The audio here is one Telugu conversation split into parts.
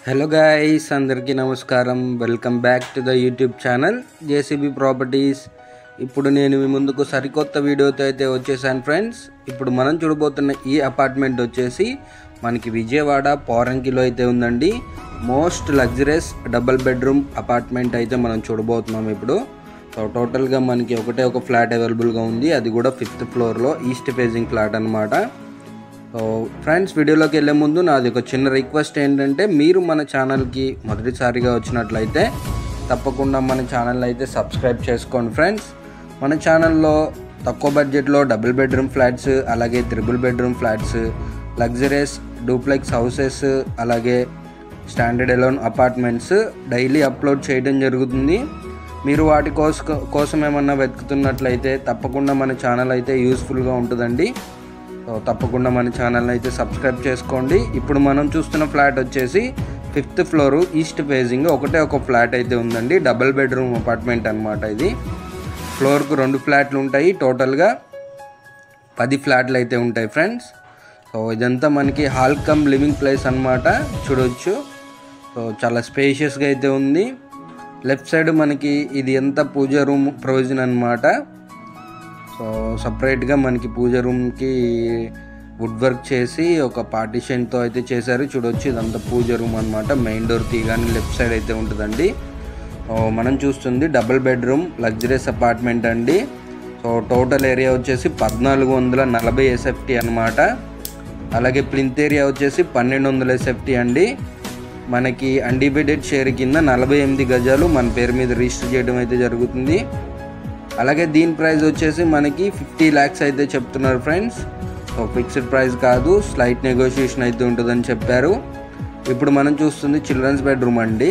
హలో గాయస్ అందరికీ నమస్కారం welcome back to the YouTube channel JCB properties ఇప్పుడు నేను మీ ముందుకు సరికొత్త వీడియోతో అయితే వచ్చేసాను ఫ్రెండ్స్ ఇప్పుడు మనం చూడబోతున్న ఈ అపార్ట్మెంట్ వచ్చేసి మనకి విజయవాడ పోరంకిలో అయితే ఉందండి most luxurious double bedroom apartment అయితే మనం చూడబోతున్నాం ఇప్పుడు సో టోటల్గా మనకి ఒకటే ఒక ఫ్లాట్ అవైలబుల్గా ఉంది అది కూడా ఫిఫ్త్ ఫ్లోర్లో ఈస్ట్ ఫేజింగ్ ఫ్లాట్ అనమాట సో ఫ్రెండ్స్ వీడియోలోకి వెళ్ళే ముందు నాది ఒక చిన్న రిక్వెస్ట్ ఏంటంటే మీరు మన ఛానల్కి మొదటిసారిగా వచ్చినట్లయితే తప్పకుండా మన ఛానల్ అయితే సబ్స్క్రైబ్ చేసుకోండి ఫ్రెండ్స్ మన ఛానల్లో తక్కువ బడ్జెట్లో డబుల్ బెడ్రూమ్ ఫ్లాట్స్ అలాగే triple bedroom flats luxurious duplex houses అలాగే standard alone apartments daily upload చేయడం జరుగుతుంది మీరు వాటి కోస కోసం ఏమన్నా వెతుకుతున్నట్లయితే తప్పకుండా మన ఛానల్ అయితే యూస్ఫుల్గా ఉంటుందండి సో తప్పకుండా మన ఛానల్ని అయితే సబ్స్క్రైబ్ చేసుకోండి ఇప్పుడు మనం చూస్తున్న ఫ్లాట్ వచ్చేసి ఫిఫ్త్ ఫ్లోరు ఈస్ట్ ఫేజింగ్ ఒకటే ఒక ఫ్లాట్ అయితే ఉందండి డబుల్ బెడ్రూమ్ అపార్ట్మెంట్ అనమాట ఇది ఫ్లోర్కు రెండు ఫ్లాట్లు ఉంటాయి టోటల్గా పది ఫ్లాట్లు అయితే ఉంటాయి ఫ్రెండ్స్ సో ఇదంతా మనకి హాల్ కమ్ లివింగ్ ప్లేస్ అనమాట చూడొచ్చు సో చాలా స్పేషియస్గా అయితే ఉంది లెఫ్ట్ సైడ్ మనకి ఇది ఎంత పూజ రూమ్ ప్రొవిజన్ అనమాట సో సపరేట్గా మనకి పూజ రూమ్కి వుడ్ వర్క్ చేసి ఒక పార్టిషన్తో అయితే చేశారు చూడొచ్చు ఇదంతా పూజ రూమ్ అనమాట మెయిన్ డోర్ తీయగానే లెఫ్ట్ సైడ్ అయితే ఉంటుందండి సో మనం చూస్తుంది డబుల్ బెడ్రూమ్ లగ్జరియస్ అపార్ట్మెంట్ అండి సో టోటల్ ఏరియా వచ్చేసి పద్నాలుగు వందల నలభై ఎస్ఎఫ్టీ అనమాట అలాగే ప్లింత్ ఏరియా వచ్చేసి పన్నెండు వందల ఎస్ఎఫ్టీ అండి మనకి అన్డివైడెడ్ షేర్ కింద నలభై ఎనిమిది గజాలు మన పేరు మీద రిజిస్టర్ చేయడం అయితే జరుగుతుంది అలాగే దీని ప్రైస్ వచ్చేసి మనకి ఫిఫ్టీ ల్యాక్స్ అయితే చెప్తున్నారు ఫ్రెండ్స్ సో ఫిక్స్డ్ ప్రైస్ కాదు స్లైట్ నెగోషియేషన్ అయితే ఉంటుందని చెప్పారు ఇప్పుడు మనం చూస్తుంది చిల్డ్రన్స్ బెడ్రూమ్ అండి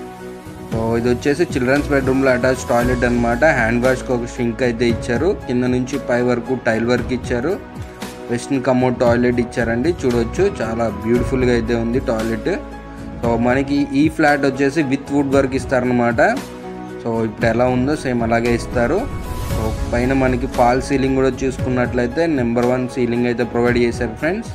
సో ఇది వచ్చేసి చిల్డ్రన్స్ బెడ్రూమ్లో అటాచ్ టాయిలెట్ అనమాట హ్యాండ్ వాష్కి ఒక షింక్ అయితే ఇచ్చారు కింద నుంచి పై వరకు టైల్ వర్క్ ఇచ్చారు వెస్ట్రన్ కమోడ్ టాయిలెట్ ఇచ్చారండి చూడొచ్చు చాలా బ్యూటిఫుల్గా అయితే ఉంది టాయిలెట్ సో మనకి ఈ ఫ్లాట్ వచ్చేసి విత్ వుడ్ వర్క్ ఇస్తారనమాట సో ఇప్పుడు ఎలా ఉందో సేమ్ అలాగే ఇస్తారు సో పైన మనకి ఫాల్ సీలింగ్ కూడా చూసుకున్నట్లయితే నెంబర్ వన్ సీలింగ్ అయితే ప్రొవైడ్ చేశారు ఫ్రెండ్స్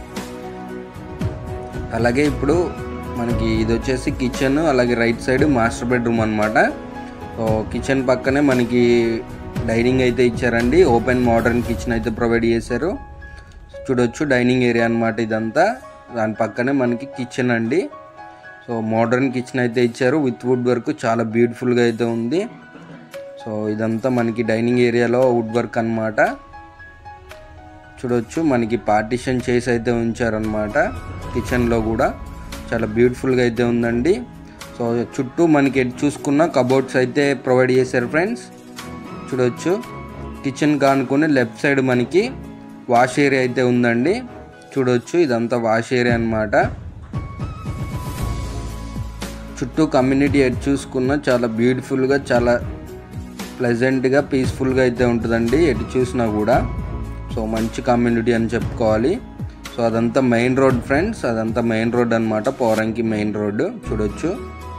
అలాగే ఇప్పుడు మనకి ఇది వచ్చేసి కిచెన్ అలాగే రైట్ సైడ్ మాస్టర్ బెడ్రూమ్ అనమాట సో కిచెన్ పక్కనే మనకి డైనింగ్ అయితే ఇచ్చారండి ఓపెన్ మోడర్న్ కిచెన్ అయితే ప్రొవైడ్ చేశారు చూడొచ్చు డైనింగ్ ఏరియా అనమాట ఇదంతా దాని పక్కనే మనకి కిచెన్ అండి సో మోడర్న్ కిచెన్ అయితే ఇచ్చారు విత్ వుడ్ వర్క్ చాలా బ్యూటిఫుల్గా అయితే ఉంది సో ఇదంతా మనకి డైనింగ్ ఏరియాలో వుడ్ వర్క్ అనమాట చూడొచ్చు మనకి పార్టిషన్ చేసి అయితే ఉంచారనమాట కిచెన్లో కూడా చాలా బ్యూటిఫుల్గా అయితే ఉందండి సో చుట్టూ మనకి ఎటు చూసుకున్న కబోర్డ్స్ అయితే ప్రొవైడ్ చేశారు ఫ్రెండ్స్ చూడొచ్చు కిచెన్ కానుకుని లెఫ్ట్ సైడ్ మనకి వాష్ ఏరియా అయితే ఉందండి చూడొచ్చు ఇదంతా వాష్ ఏరియా అనమాట చుట్టూ కమ్యూనిటీ ఎటు చూసుకున్న చాలా బ్యూటిఫుల్గా చాలా ప్లెజెంట్గా పీస్ఫుల్గా అయితే ఉంటుందండి ఎటు చూసినా కూడా సో మంచి కమ్యూనిటీ అని చెప్పుకోవాలి సో అదంతా మెయిన్ రోడ్ ఫ్రెండ్స్ అదంతా మెయిన్ రోడ్ అనమాట పౌరంకి మెయిన్ రోడ్ చూడొచ్చు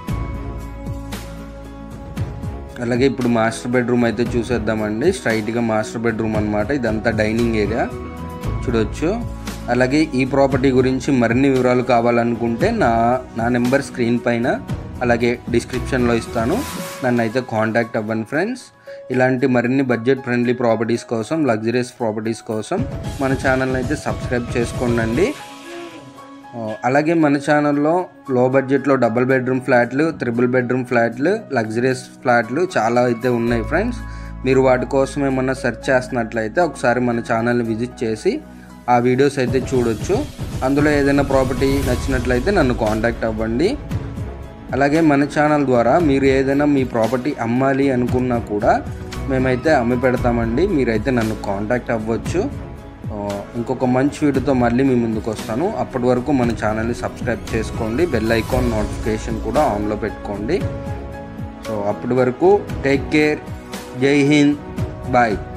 అలాగే ఇప్పుడు మాస్టర్ బెడ్రూమ్ అయితే చూసేద్దామండి స్ట్రైట్గా మాస్టర్ బెడ్రూమ్ అనమాట ఇదంతా డైనింగ్ ఏరియా చూడొచ్చు అలాగే ఈ ప్రాపర్టీ గురించి మరిన్ని వివరాలు కావాలనుకుంటే నా నా నెంబర్ స్క్రీన్ పైన అలాగే డిస్క్రిప్షన్లో ఇస్తాను నన్ను అయితే కాంటాక్ట్ అవ్వండి ఫ్రెండ్స్ ఇలాంటి మరిన్ని బడ్జెట్ ఫ్రెండ్లీ ప్రాపర్టీస్ కోసం లగ్జరియస్ ప్రాపర్టీస్ కోసం మన ఛానల్ని అయితే సబ్స్క్రైబ్ చేసుకోండి అలాగే మన ఛానల్లో లో బడ్జెట్లో డబుల్ బెడ్రూమ్ ఫ్లాట్లు త్రిబుల్ బెడ్రూమ్ ఫ్లాట్లు లగ్జరియస్ ఫ్లాట్లు చాలా అయితే ఉన్నాయి ఫ్రెండ్స్ మీరు వాటి కోసం ఏమన్నా సెర్చ్ చేస్తున్నట్లయితే ఒకసారి మన ఛానల్ని విజిట్ చేసి ఆ వీడియోస్ అయితే చూడొచ్చు అందులో ఏదైనా ప్రాపర్టీ నచ్చినట్లయితే నన్ను కాంటాక్ట్ అవ్వండి అలాగే మన ఛానల్ ద్వారా మీరు ఏదైనా మీ ప్రాపర్టీ అమ్మాలి అనుకున్నా కూడా మేమైతే అమ్మి పెడతామండి మీరైతే నన్ను కాంటాక్ట్ అవ్వచ్చు ఇంకొక మంచి వీడియోతో మళ్ళీ మీ ముందుకు వస్తాను అప్పటి వరకు మన ఛానల్ని సబ్స్క్రైబ్ చేసుకోండి బెల్ ఐకాన్ నోటిఫికేషన్ కూడా ఆన్లో పెట్టుకోండి సో అప్పటి వరకు టేక్ కేర్ జై హింద్ బాయ్